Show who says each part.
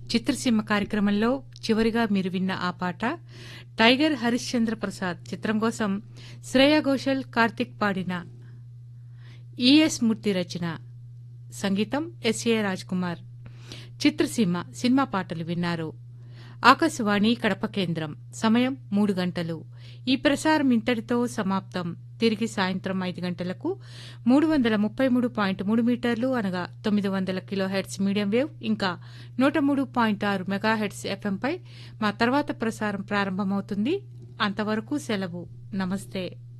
Speaker 1: చిత్రసీమ కార్యక్రమంలో చివరిగా మీరు విన్న ఆ పాట టైగర్ హరిశ్చంద్ర ప్రసాద్ చిత్రం కోసం శ్రేయా ఘోషల్ కార్తిక్ పాడిన ఈఎస్ మూర్తి రచన సంగీతం ఎస్ఏ రాజ్ కుమార్ చిత్రసీమ సినిమా పాటలు విన్నారు ఆకాశవాణి కడప కేంద్రం సమయం మూడు గంటలు ఈ ప్రసారం ఇంతటితో సమాప్తం తిరిగి సాయంత్రం ఐదు గంటలకు మూడు వందల ముప్పై మూడు పాయింట్ మూడు మీటర్లు అనగా తొమ్మిది వందల కిలో హెడ్స్ మీడియం వేవ్ ఇంకా నూట మూడు పాయింట్ ఆరు మెగాహెడ్స్ ఎఫ్ఎంపై మా తర్వాత ప్రసారం ప్రారంభమవుతుంది అంతవరకు సెలవు నమస్తే